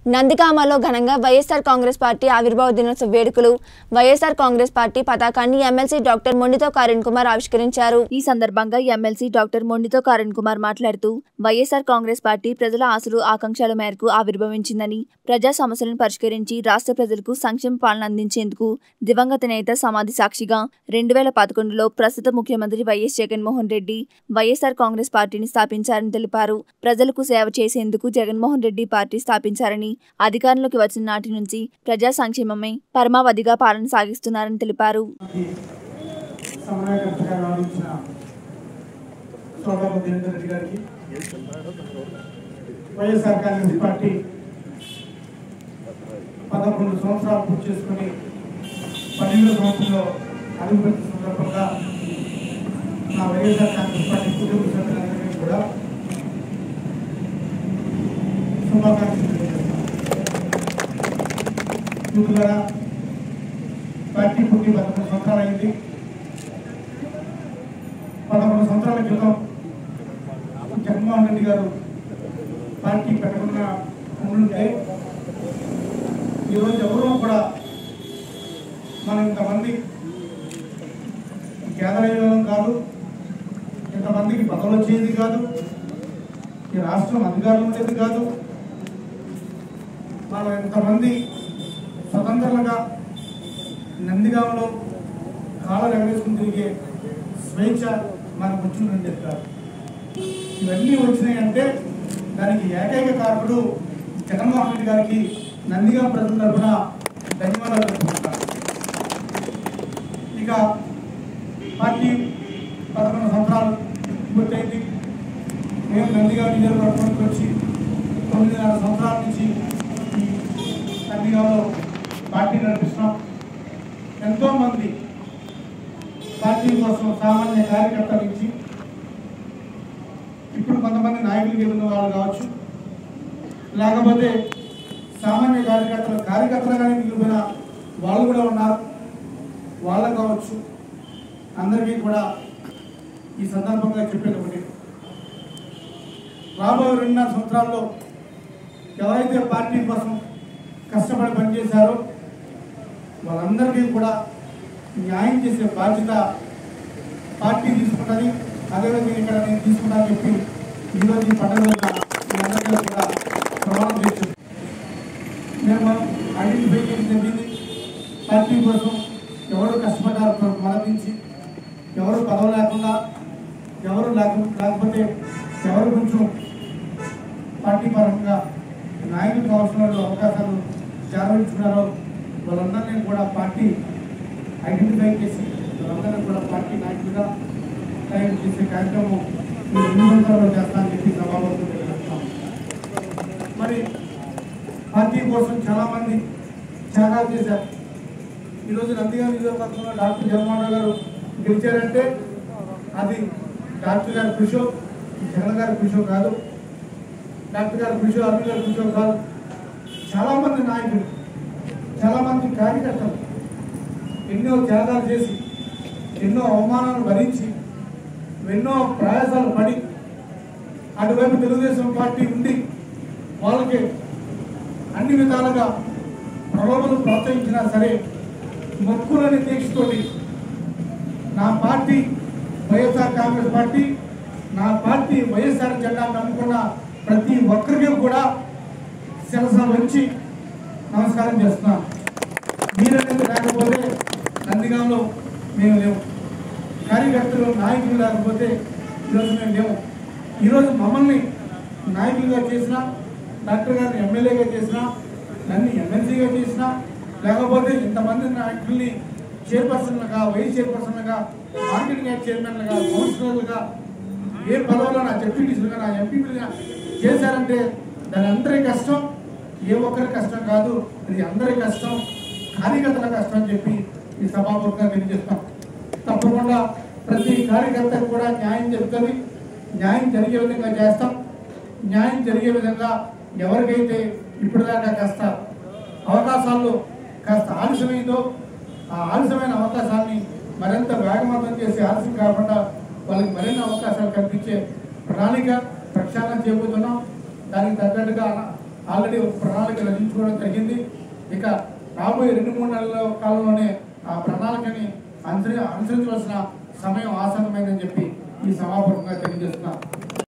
నందిగామలో ఘనంగా వైఎస్ఆర్ కాంగ్రెస్ పార్టీ ఆవిర్భావ దినోత్సవ వేడుకలు వైఎస్ఆర్ కాంగ్రెస్ పార్టీ పతాకాన్ని ఎమ్మెల్సీ డాక్టర్ మొండితో కారణ్ కుమార్ ఆవిష్కరించారు ఈ సందర్భంగా ఎమ్మెల్సీ డాక్టర్ మొండితో కారణ్ కుమార్ మాట్లాడుతూ వైఎస్ఆర్ కాంగ్రెస్ పార్టీ ప్రజల ఆశలు ఆకాంక్షల మేరకు ఆవిర్భవించిందని ప్రజా సమస్యలను పరిష్కరించి రాష్ట్ర ప్రజలకు సంక్షేమ పాలన అందించేందుకు దివంగత నేత సమాధి సాక్షిగా రెండు వేల పదకొండులో ప్రస్తుత ముఖ్యమంత్రి వైఎస్ జగన్మోహన్ రెడ్డి వైఎస్ఆర్ కాంగ్రెస్ పార్టీని స్థాపించారని తెలిపారు ప్రజలకు సేవ చేసేందుకు జగన్మోహన్ రెడ్డి పార్టీ స్థాపించారని అధికారంలోకి వచ్చిన నాటి నుంచి ప్రజా సంక్షేమమే పరమావధిగా పాలన సాగిస్తున్నారని తెలిపారు సమన్వయకర్తగా వ్యవహరించిన సోదరు దేవేంద్ర రెడ్డి గారికి వైఎస్ఆర్ కాంగ్రెస్ పార్టీ పదకొండు సంవత్సరాలు పూర్తి చేసుకుని పన్నెండో సంవత్సరంలో అడుగుపెట్టిన సందర్భంగా నా వైఎస్ఆర్ కాంగ్రెస్ పార్టీ కుటుంబ సభ్యులందరికీ కూడా శుభాకాంక్షలు తెలియజేస్తాను మిత్రులారా పార్టీ పుట్టి పదకొండు సంవత్సరాలు అయింది పదకొండు సంవత్సరాల క్రితం జగన్మోహన్ రెడ్డి గారు పార్టీ పెట్టకుండా ఉండుంటే ఈరోజు ఎవరూ కూడా మనం ఇంతమంది గ్యాదర్ అయ్యేవాళ్ళం కాదు ఇంతమందికి పదవులు వచ్చేది కాదు ఈ రాష్ట్రం అధికారులు ఉండేది కాదు మనం ఇంతమంది స్వతంత్రంగా నందిగామలో కాళ్ళ ఎగరేసుకుని తిరిగే స్వేచ్ఛ మనకు వచ్చిందని చెప్తారు ఇవన్నీ వచ్చినాయి అంటే దానికి ఏకైక కారకుడు జగన్మోహన్ రెడ్డి గారికి నందిగామ ప్రజల తరఫున ధన్యవాదాలు తెలుపుకుంటారు ఇక పార్టీ పదకొండు సంవత్సరాలు పూర్తయింది మేము నందిగామ నియోజకవర్గానికి వచ్చి తొమ్మిదిన్నర సంవత్సరాల నుంచి ఈ నందిగామలో పార్టీ నడిపిస్తున్నాం ఎంతోమంది పార్టీ కోసం సామాన్య కార్యకర్తల నుంచి ఇప్పుడు కొంతమంది నాయకులు వెళ్ళిన వాళ్ళు కావచ్చు లేకపోతే సామాన్య కార్యకర్తలు కార్యకర్తలుగానే మిగిలిపోయిన వాళ్ళు కూడా ఉన్నారు వాళ్ళు కావచ్చు అందరికీ కూడా ఈ సందర్భంగా చెప్పేది ఒకటి రాబోయే రెండున్నర సంవత్సరాల్లో ఎవరైతే పార్టీ కోసం కష్టపడి పనిచేశారో వాళ్ళందరికీ కూడా న్యాయం చేసే బాధ్యత పార్టీ తీసుకుంటుంది అదేవిధంగా ఇక్కడ నేను తీసుకుంటానని చెప్పి ఈరోజు ఈ పండుగ రోజున మీ అందరికీ కూడా ప్రమాణం చేస్తుంది మేము ఐడెంటిఫై చేయడం జరిగింది పార్టీ కోసం ఎవరు కష్టపడ్డారు మరణించి ఎవరు పదవి లేకుండా ఎవరు లేక లేకపోతే ఎవరు కొంచెం పార్టీ పరంగా నాయకులకు అవసరం వాళ్ళు అవకాశాలు చేరవించుకున్నారో వాళ్ళందరినీ కూడా పార్టీ ఐడెంటిఫై చేసి వాళ్ళందరినీ కూడా పార్టీ నాయకులుగా తయారు చేసే కార్యక్రమం ఈ రెండు సంవత్సరాలు చేస్తానని చెప్పి సభాపతి తెలియజేస్తాం మరి పార్టీ కోసం చాలామంది త్యాగాలు చేశారు ఈరోజు నందిగా నియోజకవర్గంలో డాక్టర్ జగన్మోహన్ గారు గెలిచారంటే అది డాక్టర్ గారి కృషో జగన్ గారి కృషో కాదు డాక్టర్ గారి కృషి అరుణ్ గారి కృషి కాదు చాలామంది నాయకులు చాలామంది కార్యకర్తలు ఎన్నో త్యాగాలు చేసి ఎన్నో అవమానాలు భరించి ఎన్నో ప్రయాసాలు పడి అటువైపు తెలుగుదేశం పార్టీ ఉండి వాళ్ళకి అన్ని విధాలుగా ప్రలోభలు ప్రోత్సహించినా సరే మొక్కులని దీక్షతోటి నా పార్టీ వైఎస్ఆర్ కాంగ్రెస్ పార్టీ నా పార్టీ వైఎస్ఆర్ జెండా నమ్ముకున్న ప్రతి ఒక్కరికి కూడా శిరస వంచి నమస్కారం చేస్తున్నాను మీరనేది లేకపోతే నందిగాంలో మేము లేవు కార్యకర్తలు నాయకులు లేకపోతే ఈరోజు మేము లేవు ఈరోజు మమ్మల్ని నాయకులుగా చేసిన డాక్టర్ గారిని ఎమ్మెల్యేగా చేసిన నన్ను ఎమ్మెల్సీగా చేసిన లేకపోతే ఇంతమంది నాయకుల్ని చైర్పర్సన్లుగా వైస్ చైర్పర్సన్లుగా మార్కెటింగ్ యాక్ట్ చైర్మన్లుగా కౌన్సిలర్లుగా ఏ పదవులో నా జడ్పీటీసీలుగా నా ఎంపీలుగా చేశారంటే దాని అందరి కష్టం ఏ ఒక్కరి కష్టం కాదు ఇది అందరి కష్టం కార్యకర్తల కష్టం అని చెప్పి ఈ సభాపూర్వకంగా తెలియజేస్తాం తప్పకుండా ప్రతి కార్యకర్తకు కూడా న్యాయం జరుగుతుంది న్యాయం జరిగే విధంగా చేస్తాం న్యాయం జరిగే విధంగా ఎవరికైతే ఇప్పటిదాకా కాస్త అవకాశాల్లో కాస్త ఆలస్యమైందో ఆ ఆలస్యమైన అవకాశాన్ని మరింత వేగవంతం చేసి ఆలస్యం కాకుండా వాళ్ళకి మరిన్ని అవకాశాలు కల్పించే ప్రణాళిక ప్రక్షాళన చేయబోతున్నాం దానికి తగ్గట్టుగా ఆల్రెడీ ఒక ప్రణాళిక రచించుకోవడం జరిగింది ఇక రాబోయే రెండు మూడు నెలల కాలంలోనే ఆ ప్రణాళికని అనుసరి అనుసరించవలసిన సమయం ఆసన్నమైందని చెప్పి ఈ సభాపూర్వకంగా తెలియజేస్తున్నా